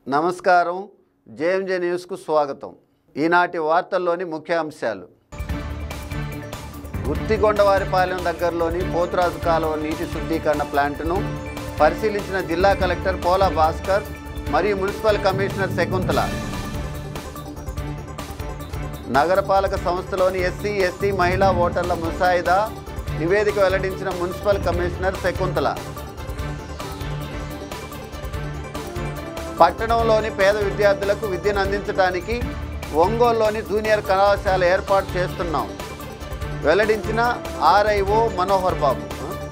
నమస్కారం జేఎంజే న్యూస్కు స్వాగతం ఈనాటి వార్తల్లోని ముఖ్య అంశాలు గుత్తిగొండవారిపాలెం దగ్గరలోని పోతురాజు కాలువ నీటి శుద్ధీకరణ ప్లాంటును పరిశీలించిన జిల్లా కలెక్టర్ పోలా భాస్కర్ మరియు మున్సిపల్ కమిషనర్ శకుంతల నగరపాలక సంస్థలోని ఎస్సీ ఎస్టీ మహిళా ఓటర్ల ముసాయిదా నివేదిక వెల్లడించిన మున్సిపల్ కమిషనర్ శకుంతల పట్టణంలోని పేద విద్యార్థులకు విద్యను అందించడానికి ఒంగోలులోని జూనియర్ కళాశాల ఏర్పాటు చేస్తున్నాం వెల్లడించిన ఆర్ఐఓ మనోహర్ బాబు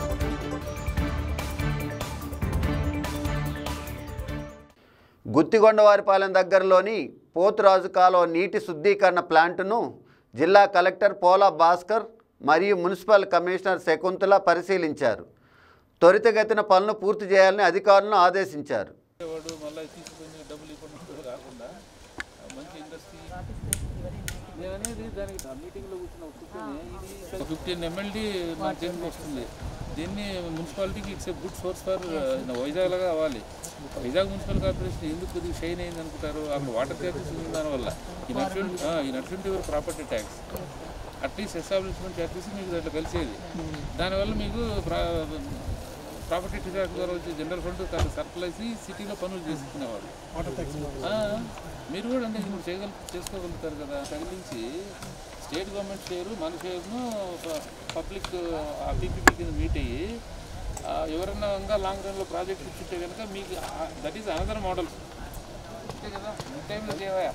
గుత్తిగొండవారిపాలెం దగ్గరలోని పోతురాజు కాలువ నీటి శుద్ధీకరణ ప్లాంటును జిల్లా కలెక్టర్ పోలా భాస్కర్ మరియు మున్సిపల్ కమిషనర్ శకుంతల పరిశీలించారు త్వరితగతిన పనులు పూర్తి చేయాలని అధికారులను ఆదేశించారు వాడు మళ్ళీ తీసుకుని డబ్బులు ఇవ్వడం కాకుండా మంచి ఇండస్ట్రీ నేను అనేది దానికి మీటింగ్లో కూర్చున్న కూర్చొని ఇది ఫిఫ్టీన్ ఎమ్మెల్డీ మన చేతికి వస్తుంది దీన్ని మున్సిపాలిటీకి it's a good source for Vizag లాగా అవ్వాలి వైజాగ్ మున్సిపల్ కార్పొరేషన్ ఎందుకు కొద్దిగా షైన్ అయింది అనుకుంటారు అక్కడ వాటర్ చార్జెస్ ఉంది దానివల్ల ఈ నటువంటి ఈ నటువంటి your property tax at least establishment charges మీకు దాంట్లో కలిసేది దానివల్ల మీకు ప్రాపర్టీ ట్యాక్స్ ద్వారా వచ్చే జనరల్ ఫండ్ కాస్త సర్ప్లైస్ సిటీలో పనులు చేసుకునేవాళ్ళు ఆ, మీరు కూడా అంటే ఇప్పుడు చేయగల చేసుకోగలుగుతారు కదా తగిలించి స్టేట్ గవర్నమెంట్ షేరు మన షేర్ను పబ్లిక్ ఆ పీపీపీ కింద మీట్ అయ్యి ఆ, ఎవరన్నా ఇంకా లాంగ్ రన్లో ప్రాజెక్ట్ ఇచ్చుంటే కనుక మీకు దట్ ఈస్ అనదర్ మోడల్ అంతే కదా ఈ టైంలో చేయవా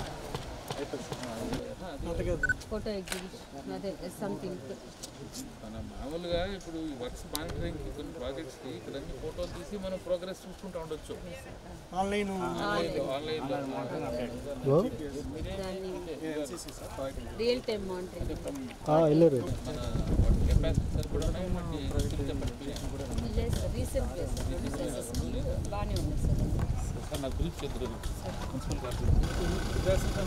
ఫోటో ఎగ్జిబిషన్ అదే సంథింగ్ మన మామూలుగా ఇప్పుడు ఈ వర్క్స్ మానిటరింగ్ కొన్ని ప్రాజెక్ట్స్కి ఇక్కడ అన్ని ఫోటోలు తీసి మనం ప్రోగ్రెస్ చూసుకుంటూ ఉండొచ్చు ఆన్లైన్ ఆన్లైన్లో దాన్ని రియల్ టైం మానిటరింగ్ వెళ్ళారు మన కెపాసిటీ సరిపడా మనకి skill capacity కూడా లేదు సార్ రీసెంట్ ప్లేస్ రెండు ప్లేసెస్ బాగానే ఉంది సార్ సార్ నాకు పిలిచి చెప్తారు మున్సిపల్ కార్పొరేషన్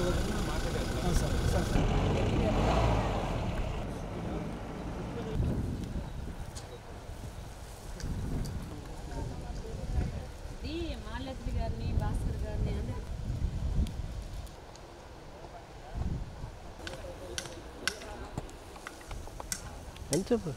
ఇది మాలతి గారిని భాస్కర్ గారిని అందరు అని చెప్పు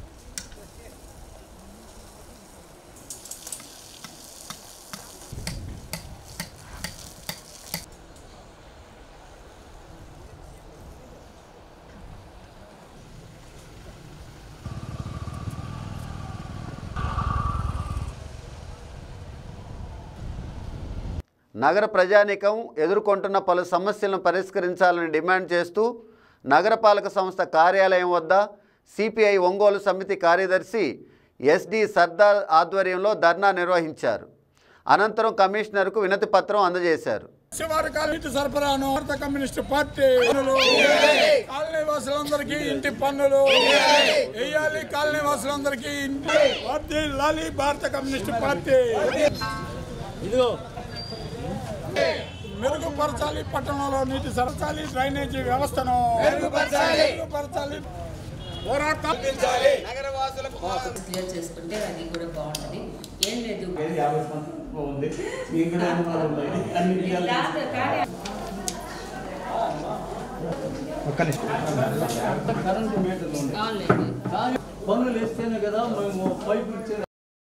నగర ప్రజానీకం ఎదుర్కొంటున్న పలు సమస్యలను పరిష్కరించాలని డిమాండ్ చేస్తూ నగరపాలక సంస్థ కార్యాలయం వద్ద సిపిఐ ఒంగోలు సమితి కార్యదర్శి ఎస్డి సర్దార్ ఆధ్వర్యంలో ధర్నా నిర్వహించారు అనంతరం కమిషనర్కు వినతి పత్రం అందజేశారు శివారి కాలనీ సరఫరాను భారత కమ్యూనిస్ట్ పార్టీ పన్నులు కాలనీ వాసులందరికీ ఇంటి పన్నులు వేయాలి కాలనీ వాసులందరికీ ఇంటి పార్టీ లాలి భారత కమ్యూనిస్ట్ పార్టీ ఇదిగో మెరుగుపరచాలి పట్టణంలో నీటి సరఫరాలి డ్రైనేజీ వ్యవస్థను మెరుగుపరచాలి పోరాటం క్లియర్ చేసుకుంటే అది కూడా బాగుంటుంది ఏం లేదు లాస్ట్ కానీ ఒక్క నిమిషం ఆన్లైన్ పనులు వేస్తేనే కదా మేము పైపు ఇచ్చేది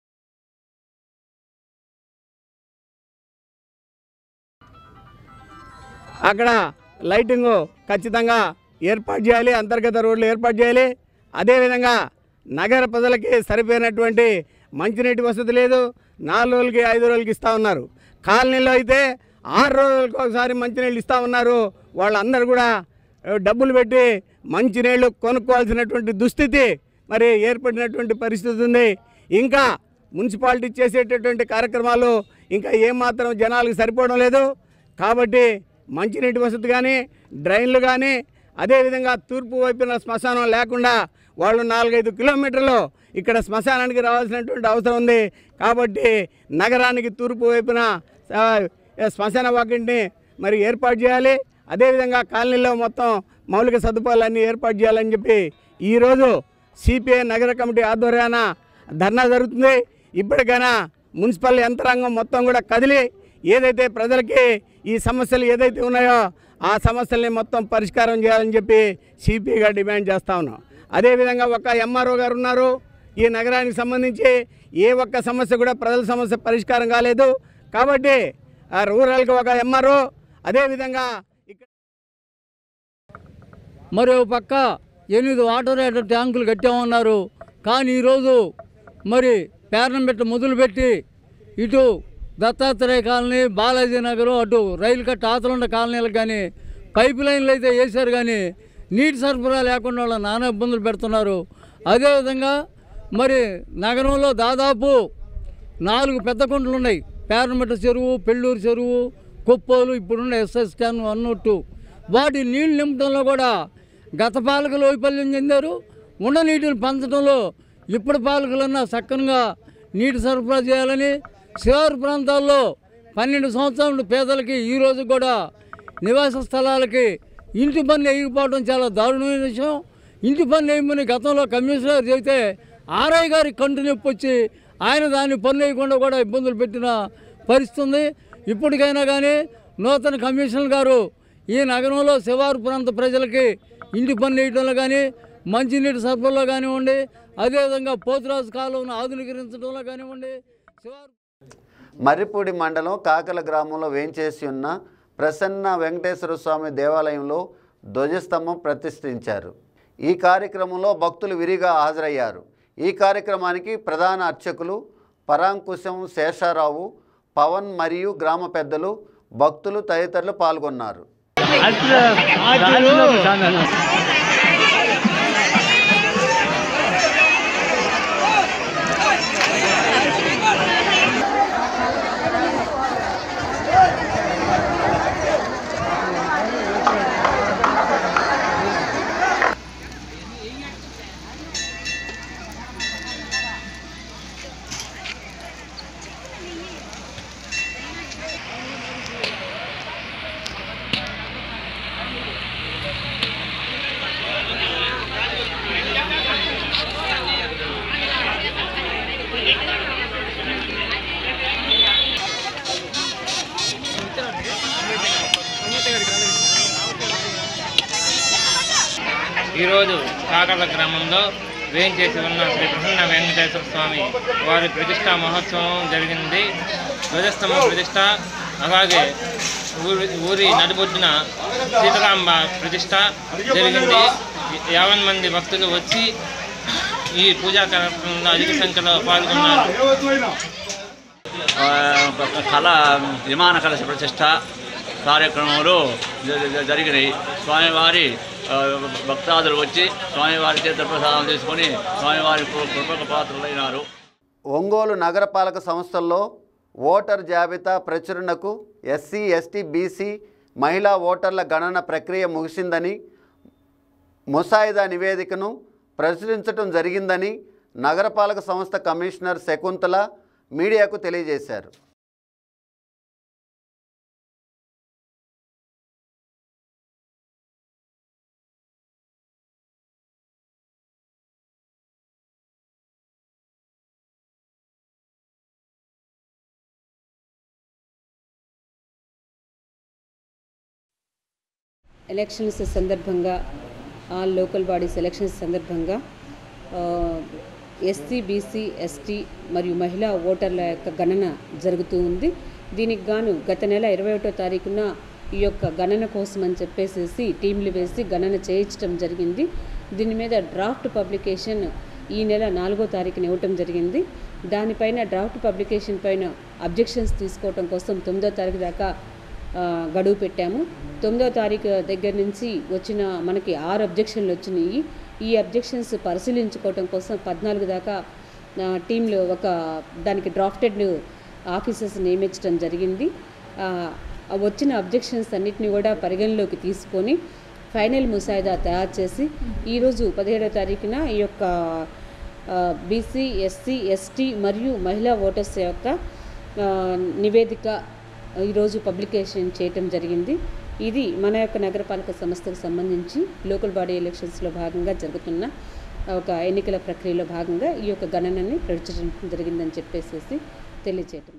అక్కడ లైటింగ్ ఖచ్చితంగా ఏర్పాటు చేయాలి అంతర్గత రోడ్లు ఏర్పాటు చేయాలి అదేవిధంగా నగర ప్రజలకి సరిపోయినటువంటి మంచినీటి వసతి లేదు నాలుగు రోజులకి ఐదు రోజులకి ఇస్తూ ఉన్నారు కాలనీలో అయితే ఆరు రోజులకు ఒకసారి మంచినీళ్ళు ఇస్తూ ఉన్నారు వాళ్ళందరూ కూడా ఆ, డబ్బులు పెట్టి మంచినీళ్ళు కొనుక్కోవాల్సినటువంటి దుస్థితి మరి ఏర్పడినటువంటి పరిస్థితి ఉంది ఇంకా మున్సిపాలిటీ చేసేటటువంటి కార్యక్రమాలు ఇంకా ఏమాత్రం జనాలకు సరిపోవడం లేదు కాబట్టి మంచినీటి వసతి కానీ డ్రైన్లు కానీ అదేవిధంగా తూర్పు వైపున శ్మశానం లేకుండా వాళ్ళు నాలుగైదు కిలోమీటర్లు ఇక్కడ శ్మశానానికి రావాల్సినటువంటి అవసరం ఉంది కాబట్టి నగరానికి తూర్పు వైపున ఆ, శ్మశాన వాకింటిని మరి ఏర్పాటు చేయాలి అదేవిధంగా కాలనీలో మొత్తం మౌలిక సదుపాయాలన్నీ ఏర్పాటు చేయాలని చెప్పి ఈరోజు సిపిఐ నగర కమిటీ ఆధ్వర్యాన ధర్నా జరుగుతుంది ఇప్పటికైనా మున్సిపల్ యంత్రాంగం మొత్తం కూడా కదిలి ఏదైతే ప్రజలకి ఈ సమస్యలు ఏదైతే ఉన్నాయో ఆ సమస్యల్ని మొత్తం పరిష్కారం చేయాలని చెప్పి సిపిగా డిమాండ్ చేస్తా ఉన్నాం అదేవిధంగా ఒక ఎంఆర్ఓ గారు ఉన్నారు ఈ నగరానికి సంబంధించి ఏ ఒక్క సమస్య కూడా ప్రజల సమస్య పరిష్కారం కాలేదు కాబట్టి ఆ రూరల్కి ఒక ఎంఆర్ఓ అదేవిధంగా ఇక్కడ మరో పక్క ఎనిమిది వాటర్ హీటర్ ట్యాంకులు కట్టామన్నారు కానీ ఈరోజు మరి పేరణంబెట్ట మొదలుపెట్టి ఇటు దత్తాత్రేయ కాలనీ బాలాజీ నగరం అటు రైలు కట్ట ఆతలుండ కాలనీలకు కానీ పైప్ లైన్లు అయితే వేశారు కానీ నీటి సరఫరా లేకుండా వాళ్ళ నానా ఇబ్బందులు పెడుతున్నారు అదేవిధంగా మరి నగరంలో దాదాపు నాలుగు పెద్ద కుంటలు ఉన్నాయి పేరణమెట్ట చెరువు పెళ్ళూరు చెరువు కుప్పోలు ఇప్పుడున్న ఎస్ఎస్ టెన్ వన్ టూ వాటి నీళ్లు నింపడంలో కూడా గత పాలకులు వైఫల్యం చెందారు ఉన్న నీటిని పంచడంలో ఇప్పుడు పాలకులన్నా సక్రమంగా నీటి సరఫరా చేయాలని శివారు ప్రాంతాల్లో పన్నెండు సంవత్సరాల పేదలకి ఈ రోజు కూడా నివాస స్థలాలకి ఇంటి పన్ను వేయకపోవడం చాలా దారుణమైన విషయం ఇంటి పన్ను వేయమని గతంలో కమిషనర్ చెబితే ఆర్ఐ గారి కంటి నొప్పి వచ్చి ఆయన దాన్ని పన్ను వేయకుండా కూడా ఇబ్బందులు పెట్టిన పరిస్థితి ఉంది ఇప్పటికైనా కానీ నూతన కమిషనర్ గారు ఈ నగరంలో శివారు ప్రాంత ప్రజలకి ఇంటి పన్ను వేయడంలో కానీ మంచినీటి సరఫరాలో కానివ్వండి అదేవిధంగా పోతురాజు కాలువను ఆధునీకరించడంలో కానివ్వండి శివారు మర్రిపూడి మండలం కాకల గ్రామంలో వేంచేసి ఉన్న ప్రసన్న వెంకటేశ్వర స్వామి దేవాలయంలో ధ్వజస్తంభం ప్రతిష్ఠించారు ఈ కార్యక్రమంలో భక్తులు విరిగా హాజరయ్యారు ఈ కార్యక్రమానికి ప్రధాన అర్చకులు పరాంకుశం శేషారావు పవన్ మరియు గ్రామ పెద్దలు భక్తులు తదితరులు పాల్గొన్నారు ఈరోజు కాకల గ్రామంలో వేయించేసి ఉన్న శ్రీ ప్రసన్న వెంకటేశ్వర స్వామి వారి ప్రతిష్టా మహోత్సవం జరిగింది ధ్వజస్తంభ ప్రతిష్ట అలాగే ఊరి ఊరి నడిబొడ్డున సీతారాంబ ప్రతిష్ట జరిగింది యావన్ మంది భక్తులు వచ్చి ఈ పూజా కార్యక్రమంలో అధిక సంఖ్యలో పాల్గొన్నారు ఆ, ఒక కళ విమాన కలశ ప్రతిష్ట కార్యక్రమాలు జ- జ- జరిగినాయి స్వామివారి ఆ, భక్తాదులు వచ్చి స్వామివారి తీర్థప్రసాదం తీసుకొని స్వామివారి కృ- కృపక పాత్రలైనారు ఒంగోలు నగరపాలక సంస్థల్లో ఓటర్ జాబితా ప్రచురణకు ఎస్సీ ఎస్టీ బీసీ మహిళా ఓటర్ల గణన ప్రక్రియ ముగిసిందని ముసాయిదా నివేదికను ప్రచురించడం జరిగిందని నగరపాలక సంస్థ కమిషనర్ శకుంతల మీడియాకు తెలియజేశారు ఎలక్షన్స్ సందర్భంగా ఆల్ లోకల్ బాడీస్ ఎలక్షన్స్ సందర్భంగా ఎస్సీ బీసీ ఎస్టీ మరియు మహిళా ఓటర్ల యొక్క గణన జరుగుతూ ఉంది దీనికి గాను గత నెల ఇరవై ఒకటో తారీఖున ఈ యొక్క గణన కోసం అని చెప్పేసి టీంలు వేసి గణన చేయించడం జరిగింది దీని మీద డ్రాఫ్ట్ పబ్లికేషన్ ఈ నెల నాలుగో తారీఖున ఇవ్వటం జరిగింది దానిపైన డ్రాఫ్ట్ పబ్లికేషన్ పైన అబ్జెక్షన్స్ తీసుకోవటం కోసం తొమ్మిదో తారీఖు దాకా ఆ, గడువు పెట్టాము తొమ్మిదో తారీఖు దగ్గర నుంచి వచ్చిన మనకి ఆరు అబ్జెక్షన్లు వచ్చినాయి ఈ అబ్జెక్షన్స్ పరిశీలించుకోవటం కోసం పద్నాలుగు దాకా ఆ, టీంలో ఒక దానికి డ్రాఫ్టెడ్ ఆఫీసర్స్ నియమించడం జరిగింది ఆ, ఆ వచ్చిన అబ్జెక్షన్స్ అన్నిటిని కూడా పరిగణలోకి తీసుకొని ఫైనల్ ముసాయిదా తయారు చేసి ఈరోజు పదిహేడో తారీఖున ఈ యొక్క బీసీ ఎస్సీ ఎస్టీ మరియు మహిళా ఓటర్స్ యొక్క ఆ, నివేదిక ఈరోజు పబ్లికేషన్ చేయటం జరిగింది ఇది మన యొక్క నగరపాలక సంస్థకు సంబంధించి లోకల్ బాడీ ఎలక్షన్స్లో భాగంగా జరుగుతున్న ఒక ఎన్నికల ప్రక్రియలో భాగంగా ఈ యొక్క గణనని ప్రచురించడం జరిగిందని చెప్పేసి తెలియచేయటం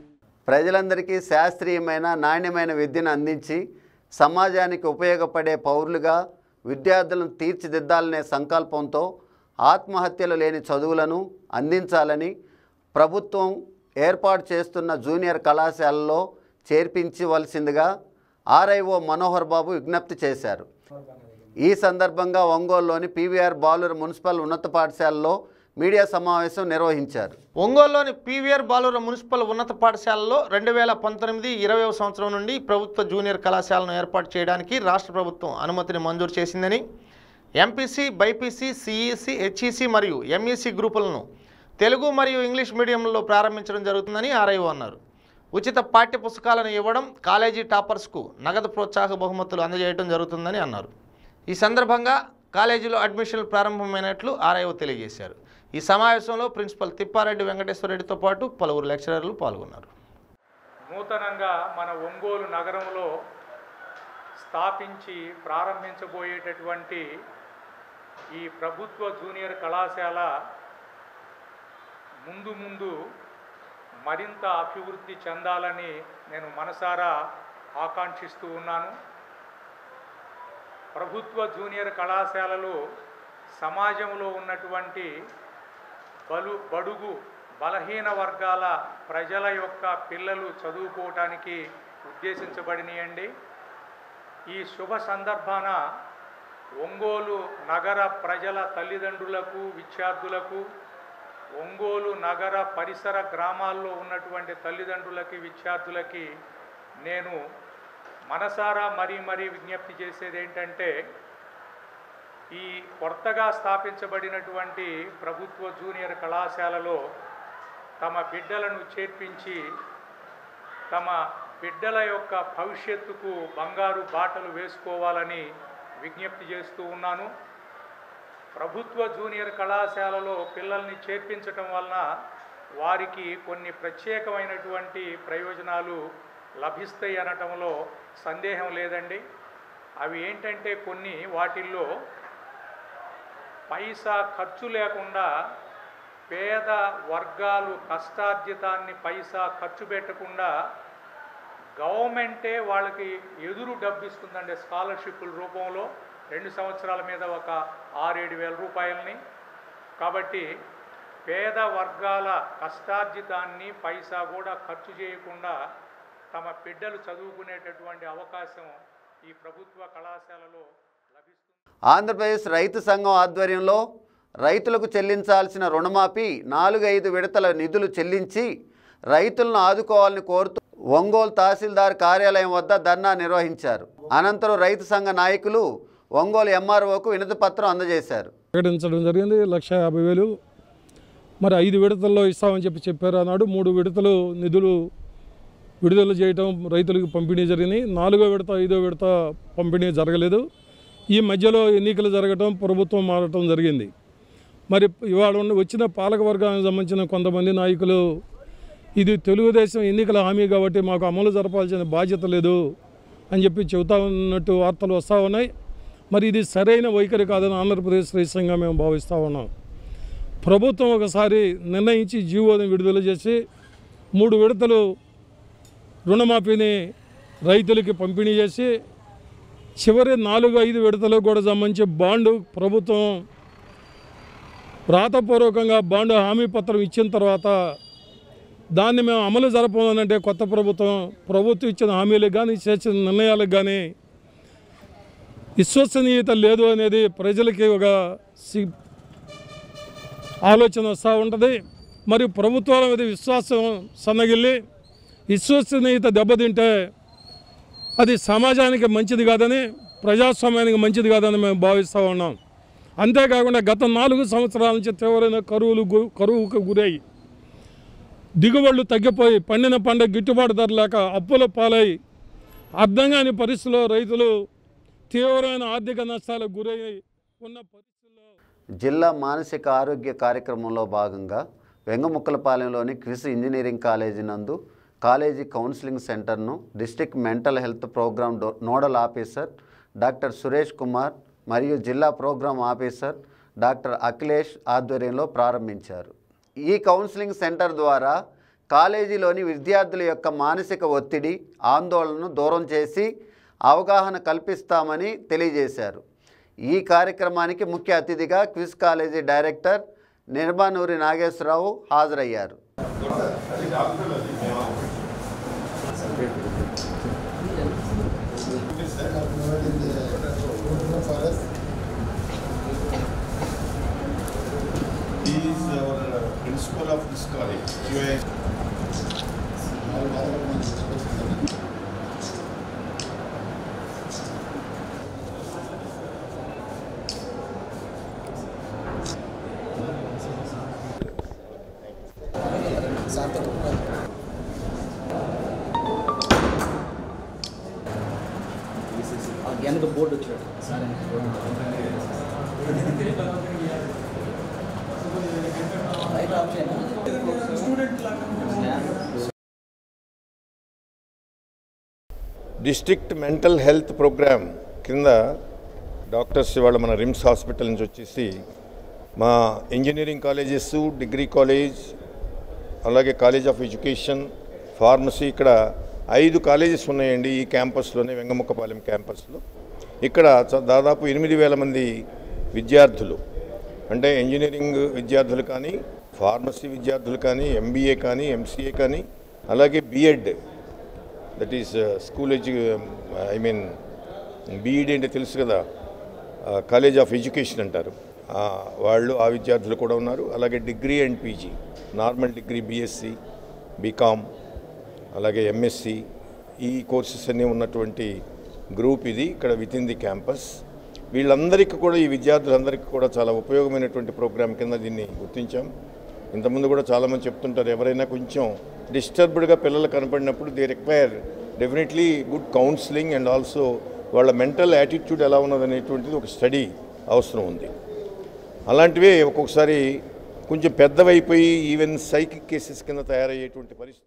ప్రజలందరికీ శాస్త్రీయమైన నాణ్యమైన విద్యను అందించి సమాజానికి ఉపయోగపడే పౌరులుగా విద్యార్థులను తీర్చిదిద్దాలనే సంకల్పంతో ఆత్మహత్యలు లేని చదువులను అందించాలని ప్రభుత్వం ఏర్పాటు చేస్తున్న జూనియర్ కళాశాలలో చేర్పించవలసిందిగా ఆర్ఐఓ మనోహర్ బాబు విజ్ఞప్తి చేశారు ఈ సందర్భంగా ఒంగోలులోని పీవీఆర్ బాలుర మున్సిపల్ ఉన్నత పాఠశాలలో మీడియా సమావేశం నిర్వహించారు ఒంగోలులోని పీవీఆర్ బాలుర మున్సిపల్ ఉన్నత పాఠశాలలో రెండు వేల పంతొమ్మిది ఇరవై సంవత్సరం నుండి ప్రభుత్వ జూనియర్ కళాశాలను ఏర్పాటు చేయడానికి రాష్ట్ర ప్రభుత్వం అనుమతిని మంజూరు చేసిందని ఎంపీసీ బైపీసీ సిఈసి హెచ్ఈసి మరియు ఎంఈసి గ్రూపులను తెలుగు మరియు ఇంగ్లీష్ మీడియంలో ప్రారంభించడం జరుగుతుందని ఆర్ఐఓ అన్నారు ఉచిత పాఠ్య పుస్తకాలను ఇవ్వడం కాలేజీ టాపర్స్కు నగదు ప్రోత్సాహ బహుమతులు అందజేయడం జరుగుతుందని అన్నారు ఈ సందర్భంగా కాలేజీలో అడ్మిషన్లు ప్రారంభమైనట్లు ఆర్ఐఓ తెలియజేశారు ఈ సమావేశంలో ప్రిన్సిపల్ తిప్పారెడ్డి వెంకటేశ్వరరెడ్డితో పాటు పలువురు లెక్చరర్లు పాల్గొన్నారు నూతనంగా మన ఒంగోలు నగరంలో స్థాపించి ప్రారంభించబోయేటటువంటి ఈ ప్రభుత్వ జూనియర్ కళాశాల ముందు ముందు మరింత అభివృద్ధి చెందాలని నేను మనసారా ఆకాంక్షిస్తూ ఉన్నాను ప్రభుత్వ జూనియర్ కళాశాలలు సమాజంలో ఉన్నటువంటి బలు బడుగు బలహీన వర్గాల ప్రజల యొక్క పిల్లలు చదువుకోవటానికి ఉద్దేశించబడినాయండి ఈ శుభ సందర్భాన ఒంగోలు నగర ప్రజల తల్లిదండ్రులకు విద్యార్థులకు ఒంగోలు నగర పరిసర గ్రామాల్లో ఉన్నటువంటి తల్లిదండ్రులకి విద్యార్థులకి నేను మనసారా మరీ మరీ విజ్ఞప్తి చేసేది ఏంటంటే ఈ కొత్తగా స్థాపించబడినటువంటి ప్రభుత్వ జూనియర్ కళాశాలలో తమ బిడ్డలను చేర్పించి తమ బిడ్డల యొక్క భవిష్యత్తుకు బంగారు బాటలు వేసుకోవాలని విజ్ఞప్తి చేస్తూ ఉన్నాను ప్రభుత్వ జూనియర్ కళాశాలలో పిల్లల్ని చేర్పించటం వలన వారికి కొన్ని ప్రత్యేకమైనటువంటి ప్రయోజనాలు లభిస్తాయి అనటంలో సందేహం లేదండి అవి ఏంటంటే కొన్ని వాటిల్లో పైసా ఖర్చు లేకుండా పేద వర్గాలు కష్టార్జితాన్ని పైసా ఖర్చు పెట్టకుండా గవర్నమెంటే వాళ్ళకి ఎదురు డబ్బు ఇస్తుందండి స్కాలర్షిప్ల రూపంలో రెండు సంవత్సరాల మీద ఒక ఆరేడు వేల రూపాయలని కాబట్టి పేద వర్గాల కష్టార్జితాన్ని పైసా కూడా ఖర్చు చేయకుండా తమ బిడ్డలు చదువుకునేటటువంటి అవకాశం ఈ ప్రభుత్వ కళాశాలలో ఆంధ్రప్రదేశ్ రైతు సంఘం ఆధ్వర్యంలో రైతులకు చెల్లించాల్సిన రుణమాఫీ నాలుగైదు విడతల నిధులు చెల్లించి రైతులను ఆదుకోవాలని కోరుతూ ఒంగోలు తహసీల్దార్ కార్యాలయం వద్ద ధర్నా నిర్వహించారు అనంతరం రైతు సంఘ నాయకులు ఒంగోలు ఎంఆర్ఓకు వినతి పత్రం అందజేశారు ప్రకటించడం జరిగింది లక్ష యాభై వేలు మరి ఐదు విడతల్లో ఇస్తామని చెప్పి చెప్పారు అన్నాడు మూడు విడతలు నిధులు విడుదల చేయటం రైతులకు పంపిణీ జరిగింది నాలుగో విడత ఐదో విడత పంపిణీ జరగలేదు ఈ మధ్యలో ఎన్నికలు జరగటం ప్రభుత్వం మారటం జరిగింది మరి ఇవాళ ఉన్న వచ్చిన పాలక వర్గానికి సంబంధించిన కొంతమంది నాయకులు ఇది తెలుగుదేశం ఎన్నికల హామీ కాబట్టి మాకు అమలు జరపాల్సిన బాధ్యత లేదు అని చెప్పి చెబుతా ఉన్నట్టు వార్తలు వస్తూ ఉన్నాయి మరి ఇది సరైన వైఖరి కాదని ఆంధ్రప్రదేశ్ రైతంగా మేము భావిస్తూ ఉన్నాం ప్రభుత్వం ఒకసారి నిర్ణయించి జీవోని విడుదల చేసి మూడు విడతలు రుణమాఫీని రైతులకి పంపిణీ చేసి చివరి నాలుగు ఐదు విడతలకు కూడా సంబంధించి బాండు ప్రభుత్వం వ్రాతపూర్వకంగా బాండు హామీ పత్రం ఇచ్చిన తర్వాత దాన్ని మేము అమలు జరపాలంటే కొత్త ప్రభుత్వం ప్రభుత్వం ఇచ్చిన హామీలకు కానీ చేసిన నిర్ణయాలకు కానీ విశ్వసనీయత లేదు అనేది ప్రజలకి ఒక సి- ఆలోచన వస్తూ ఉంటుంది మరియు ప్రభుత్వాల మీద విశ్వాసం సన్నగిల్లి విశ్వసనీయత దెబ్బతింటే అది సమాజానికి మంచిది కాదని ప్రజాస్వామ్యానికి మంచిది కాదని మేము భావిస్తూ ఉన్నాం అంతేకాకుండా గత నాలుగు సంవత్సరాల నుంచి తీవ్రమైన కరువులు గు- కరువుకు గురై దిగుబడులు తగ్గిపోయి పండిన పంట గిట్టుబాటు ధర లేక అప్పుల పాలై అర్థం కాని పరిస్థితుల్లో రైతులు తీవ్రమైన ఆర్థిక నష్టాలకు గురై ఉన్న జిల్లా మానసిక ఆరోగ్య కార్యక్రమంలో భాగంగా వెంగముక్కలపాలెంలోని క్రిస్ ఇంజనీరింగ్ కాలేజీ నందు కాలేజీ కౌన్సిలింగ్ సెంటర్ను డిస్టిక్ మెంటల్ హెల్త్ ప్రోగ్రామ్ డో- nodal officer doctor Suresh Kumar మరియు జిల్లా ప్రోగ్రామ్ ఆఫీసర్ డాక్టర్ అఖిలేష్ ఆధ్వర్యంలో ప్రారంభించారు ఈ కౌన్సిలింగ్ సెంటర్ ద్వారా కాలేజీలోని విద్యార్థుల యొక్క మానసిక ఒత్తిడి ఆందోళనను దూరం చేసి అవగాహన కల్పిస్తామని తెలియజేశారు ఈ కార్యక్రమానికి ముఖ్య అతిథిగా QIS college director Nirmanuri Nageswararao హాజరయ్యారు He is our uh, principal of this college. QA. వెనక బోర్డు వచ్చాడు డిస్ట్రిక్ట్ మెంటల్ హెల్త్ ప్రోగ్రామ్ కింద డాక్టర్స్ ఇవాళ మన రిమ్స్ హాస్పిటల్ నుంచి వచ్చేసి మా ఇంజనీరింగ్ కాలేజెస్ డిగ్రీ కాలేజ్ అలాగే కాలేజ్ ఆఫ్ ఎడ్యుకేషన్ ఫార్మసీ ఇక్కడ ఐదు కాలేజెస్ ఉన్నాయండి ఈ క్యాంపస్లోనే వెంగముక్కపాలెం క్యాంపస్లో ఇక్కడ చ- దాదాపు ఎనిమిది వేల మంది విద్యార్థులు అంటే ఇంజనీరింగ్ విద్యార్థులు కానీ ఫార్మసీ విద్యార్థులు కానీ ఎంబీఏ కానీ ఎంసీఏ కానీ అలాగే BEd that is school edu I mean BEd అంటే తెలుసు కదా కాలేజ్ ఆఫ్ ఎడ్యుకేషన్ అంటారు ఆ, వాళ్ళు ఆ విద్యార్థులు కూడా ఉన్నారు అలాగే degree and PG normal degree BSc BCom అలాగే ఎంఎస్సి ఈ కోర్సెస్ అన్నీ ఉన్నటువంటి గ్రూప్ ఇది ఇక్కడ విత్ ఇన్ ది క్యాంపస్ వీళ్ళందరికీ కూడా ఈ విద్యార్థులందరికీ కూడా చాలా ఉపయోగమైనటువంటి ప్రోగ్రామ్ కింద దీన్ని గుర్తించాం ఇంతకుముందు కూడా చాలామంది చెప్తుంటారు ఎవరైనా కొంచెం డిస్టర్బ్డ్గా పిల్లలు కనపడినప్పుడు they require definitely good counselling and also వాళ్ళ మెంటల్ యాటిట్యూడ్ ఎలా ఉన్నదనేటువంటిది ఒక స్టడీ అవసరం ఉంది అలాంటివే ఒక్కొక్కసారి కొంచెం పెద్దవైపోయి ఈవెన్ సైకిక్ కేసెస్ కింద తయారయ్యేటువంటి పరిస్థితి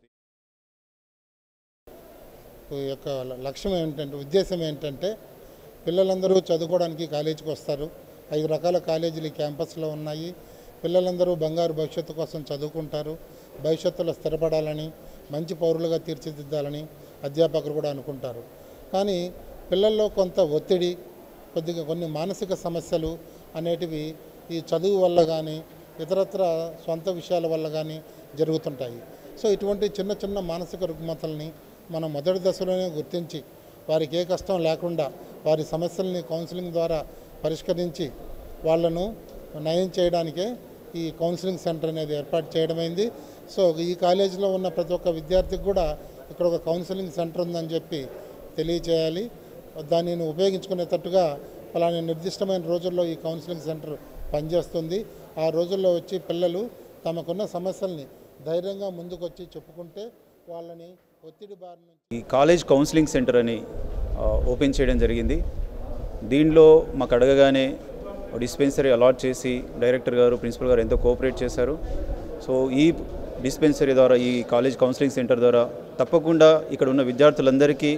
ఈ యొక్క లక్ష్యం ఏంటంటే ఉద్దేశం ఏంటంటే పిల్లలందరూ చదువుకోవడానికి కాలేజీకి వస్తారు ఐదు రకాల కాలేజీలు ఈ క్యాంపస్లో ఉన్నాయి పిల్లలందరూ బంగారు భవిష్యత్తు కోసం చదువుకుంటారు భవిష్యత్తులో స్థిరపడాలని మంచి పౌరులుగా తీర్చిదిద్దాలని అధ్యాపకులు కూడా అనుకుంటారు కానీ పిల్లల్లో కొంత ఒత్తిడి కొద్దిగా కొన్ని మానసిక సమస్యలు అనేటివి ఈ చదువు వల్ల కానీ ఇతరత్ర సొంత విషయాల వల్ల కానీ జరుగుతుంటాయి సో ఇటువంటి చిన్న చిన్న మానసిక రుగ్మతల్ని మనం మొదటి దశలోనే గుర్తించి వారికి ఏ కష్టం లేకుండా వారి సమస్యల్ని కౌన్సిలింగ్ ద్వారా పరిష్కరించి వాళ్ళను నయం చేయడానికే ఈ కౌన్సిలింగ్ సెంటర్ అనేది ఏర్పాటు చేయడమైంది సో ఈ కాలేజీలో ఉన్న ప్రతి ఒక్క విద్యార్థికి కూడా ఇక్కడ ఒక కౌన్సిలింగ్ సెంటర్ ఉందని చెప్పి తెలియచేయాలి దానిని ఉపయోగించుకునేటట్టుగా అలానే నిర్దిష్టమైన రోజుల్లో ఈ కౌన్సిలింగ్ సెంటర్ పనిచేస్తుంది ఆ రోజుల్లో వచ్చి పిల్లలు తమకున్న సమస్యల్ని ధైర్యంగా ముందుకొచ్చి చెప్పుకుంటే వాళ్ళని ఒత్తిడి బారి నుంచి ఈ కాలేజ్ కౌన్సిలింగ్ సెంటర్ అని ఆ, ఓపెన్ చేయడం జరిగింది దీనిలో మాకు అడగగానే డిస్పెన్సరీ అలాట్ చేసి డైరెక్టర్ గారు ప్రిన్సిపల్ గారు ఎంతో కోఆపరేట్ చేశారు సో ఈ డిస్పెన్సరీ ద్వారా ఈ కాలేజ్ కౌన్సిలింగ్ సెంటర్ ద్వారా తప్పకుండా ఇక్కడ ఉన్న విద్యార్థులందరికీ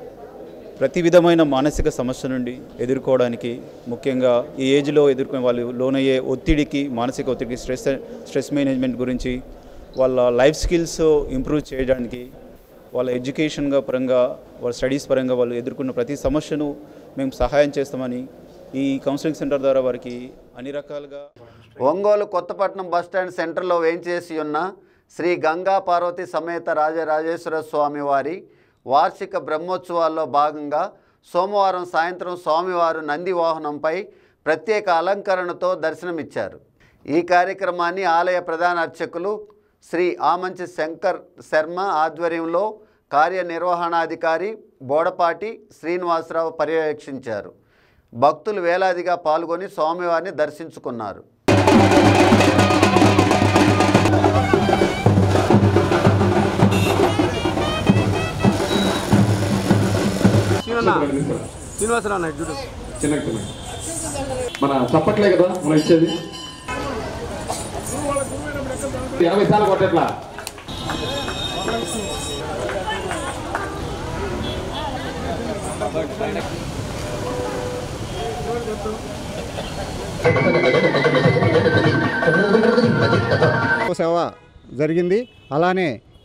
ప్రతి విధమైన మానసిక సమస్య నుండి ఎదుర్కోవడానికి ముఖ్యంగా ఈ ఏజ్లో ఎదుర్కొనే వాళ్ళు లోనయ్యే ఒత్తిడికి మానసిక ఒత్తిడికి స్ట్రెస్ స్ట్రెస్ మేనేజ్మెంట్ గురించి వాళ్ళ లైఫ్ స్కిల్స్ ఇంప్రూవ్ చేయడానికి వాళ్ళ ఎడ్యుకేషన్గా పరంగా వాళ్ళ స్టడీస్ పరంగా వాళ్ళు ఎదుర్కొన్న ప్రతి సమస్యను మేము సహాయం చేస్తామని ఈ కౌన్సిలింగ్ సెంటర్ ద్వారా వారికి అన్ని రకాలుగా ఒంగోలు కొత్తపట్నం బస్టాండ్ సెంటర్లో వేంచేసి ఉన్న శ్రీ గంగా పార్వతి సమేత రాజరాజేశ్వర స్వామి వారి వార్షిక బ్రహ్మోత్సవాల్లో భాగంగా సోమవారం సాయంత్రం స్వామివారు నంది వాహనంపై ప్రత్యేక అలంకరణతో దర్శనమిచ్చారు ఈ కార్యక్రమాన్ని ఆలయ ప్రధాన అర్చకులు శ్రీ ఆమంచి శంకర్ శర్మ ఆధ్వర్యంలో కార్యనిర్వహణాధికారి బోడపాటి శ్రీనివాసరావు పర్యవేక్షించారు భక్తులు వేలాదిగా పాల్గొని స్వామివారిని దర్శించుకున్నారు శ్రీనివాసరావు నాయుడు చూడు చిన్న మన చప్పట్లే కదా మనం ఇచ్చేది ఎనభై సార్లు కొట్టట్లా సేవ జరిగింది అలానే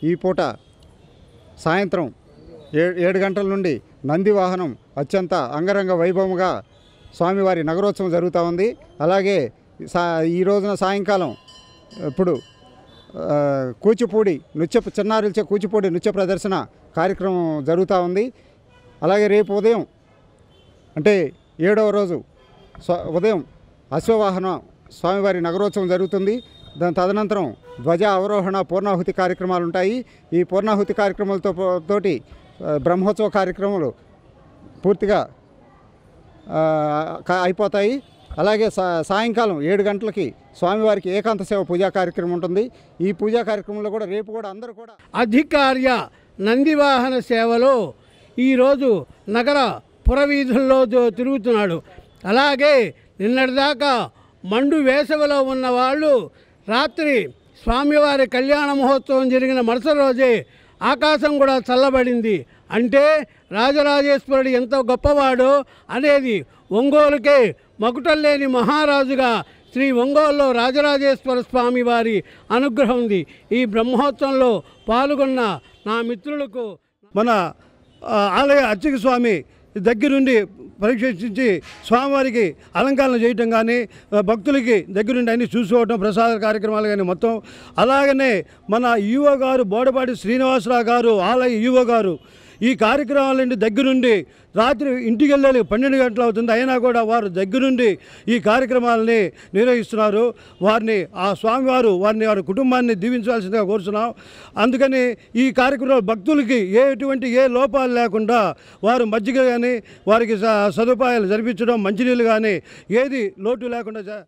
ఈ పూట సాయంత్రం ఏ ఏడు గంటల నుండి నంది వాహనం అత్యంత అంగరంగ వైభవముగా స్వామివారి నగరోత్సవం జరుగుతూ ఉంది అలాగే సా ఈ రోజున సాయంకాలం ఇప్పుడు ఆ, కూచిపూడి నృత్య చిన్నారులచే కూచిపూడి నృత్య ప్రదర్శన కార్యక్రమం జరుగుతూ ఉంది అలాగే రేపు ఉదయం అంటే ఏడవ రోజు స్వ ఉదయం అశ్వవాహన స్వామివారి నగరోత్సవం జరుగుతుంది దాని తదనంతరం ధ్వజ అవరోహణ పూర్ణాహుతి కార్యక్రమాలు ఉంటాయి ఈ పూర్ణాహుతి కార్యక్రమాలతో పో- తోటి ఆ, బ్రహ్మోత్సవ కార్యక్రమాలు పూర్తిగా ఆ, కా- అయిపోతాయి అలాగే సా సాయంకాలం ఏడు గంటలకి స్వామివారికి ఏకాంత సేవ పూజా కార్యక్రమం ఉంటుంది ఈ పూజా కార్యక్రమంలో కూడా రేపు కూడా అందరూ కూడా అధికార్య నందివాహన సేవలో ఈరోజు నగర పురవీధుల్లో దో- తిరుగుతున్నాడు అలాగే నిన్నటిదాకా మండు వేసవిలో ఉన్న వాళ్ళు రాత్రి స్వామివారి కళ్యాణ మహోత్సవం జరిగిన మరుసటి రోజే ఆకాశం కూడా చల్లబడింది అంటే రాజరాజేశ్వరుడు ఎంత గొప్పవాడో అనేది ఒంగోలుకే మకుటల్లేని మహారాజుగా శ్రీ ఒంగోలులో రాజరాజేశ్వర స్వామి వారి అనుగ్రహం ఉంది ఈ బ్రహ్మోత్సవంలో పాల్గొన్న నా మిత్రులకు మన ఆ, ఆలయ అర్చక స్వామి దగ్గరుండి పరీక్షించి స్వామివారికి అలంకరణ చేయటం కానీ ఆ, భక్తులకి దగ్గరుండి అన్ని చూసుకోవటం ప్రసాద కార్యక్రమాలు కానీ మొత్తం అలాగనే మన ఈవో గారు బోడపాటి శ్రీనివాసరావు గారు ఆలయ ఈవో గారు ఈ కార్యక్రమాలన్నీ దగ్గరుండి రాత్రి ఇంటికి వెళ్ళాలి పన్నెండు గంటలు అవుతుంది అయినా కూడా వారు దగ్గరుండి ఈ కార్యక్రమాలని నిర్వహిస్తున్నారు వారిని ఆ స్వామివారు వారిని వారి కుటుంబాన్ని దీవించాల్సిందిగా కోరుతున్నాం అందుకని ఈ కార్యక్రమంలో భక్తులకి ఏ ఎటువంటి ఏ లోపాలు లేకుండా వారు మజ్జిగ కానీ వారికి స- సదుపాయాలు జరిపించడం మంచినీళ్ళు కానీ ఏది లోటు లేకుండా జ-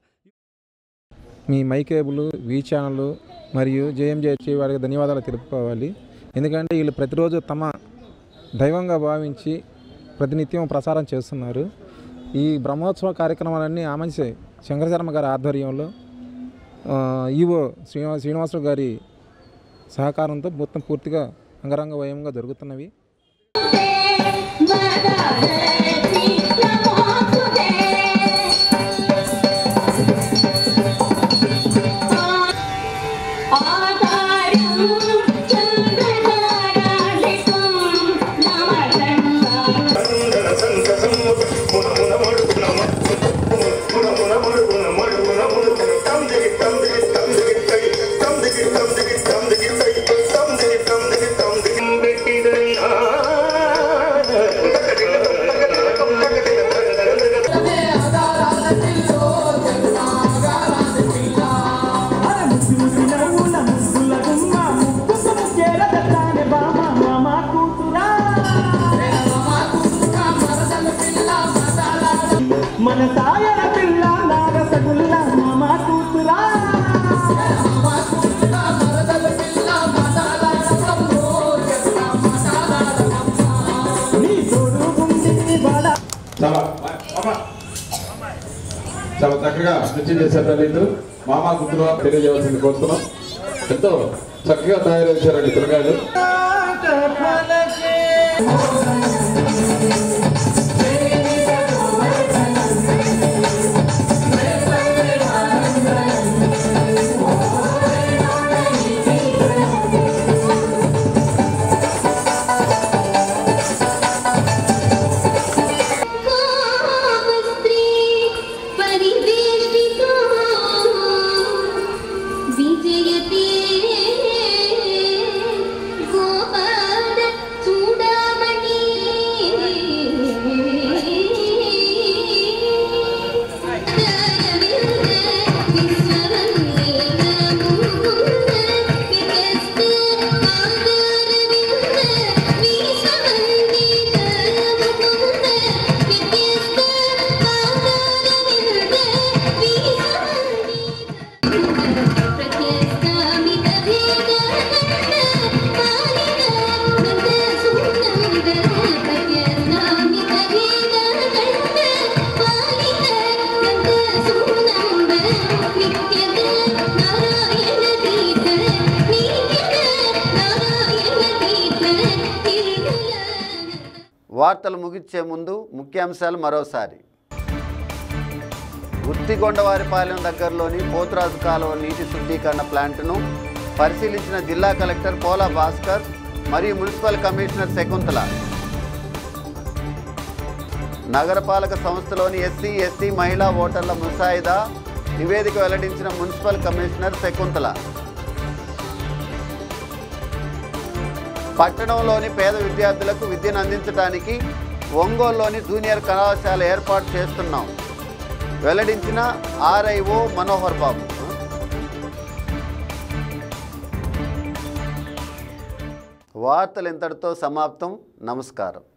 మీ మై కేబుల్ వీ ఛానల్ మరియు జేఎంజేహెచ్ వారికి ధన్యవాదాలు తెలుపుకోవాలి ఎందుకంటే వీళ్ళు ప్రతిరోజు తమ దైవంగా భావించి ప్రతినిత్యం ప్రసారం చేస్తున్నారు ఈ బ్రహ్మోత్సవ కార్యక్రమాలన్నీ ఆమంచి శంకరశర్మ గారి ఆధ్వర్యంలో ఆ, ఈవో శ్రీనివాస శ్రీనివాసరావు గారి సహకారంతో మొత్తం పూర్తిగా అంగరంగ వైభవంగా జరుగుతున్నవి మన సాయన పిల్ల నాగసగుల్ల మామ కూతురా నీ తోడు గుండి బల చాలా చాలా చక్కగా నృత్యం చేశారు తల్లిదండ్రులు మామ గుర్తులు తెలియజేయవలసింది కోరుతున్నాం ఎంతో చక్కగా తయారు చేశారండి పిల్లకాయలు విజయతే గోపాల చూడమణి వార్తలు ముగించే ముందు ముఖ్యాంశాలు మరోసారి గుత్తిగొండవారిపాలెం దగ్గరలోని పోతురాజు కాలువ నీటి శుద్ధీకరణ ప్లాంటును పరిశీలించిన జిల్లా కలెక్టర్ పోలా భాస్కర్ మరియు మున్సిపల్ కమిషనర్ శకుంతల నగరపాలక సంస్థలోని ఎస్సీ ఎస్టీ మహిళా ఓటర్ల ముసాయిదా నివేదిక వెల్లడించిన మున్సిపల్ కమిషనర్ శకుంతల పట్టణంలోని పేద విద్యార్థులకు విద్యను అందించడానికి ఒంగోలులోని జూనియర్ కళాశాల ఏర్పాటు చేస్తున్నాం వెల్లడించిన ఆర్ఐఓ మనోహర్ బాబు వార్తలు ఇంతటితో సమాప్తం నమస్కారం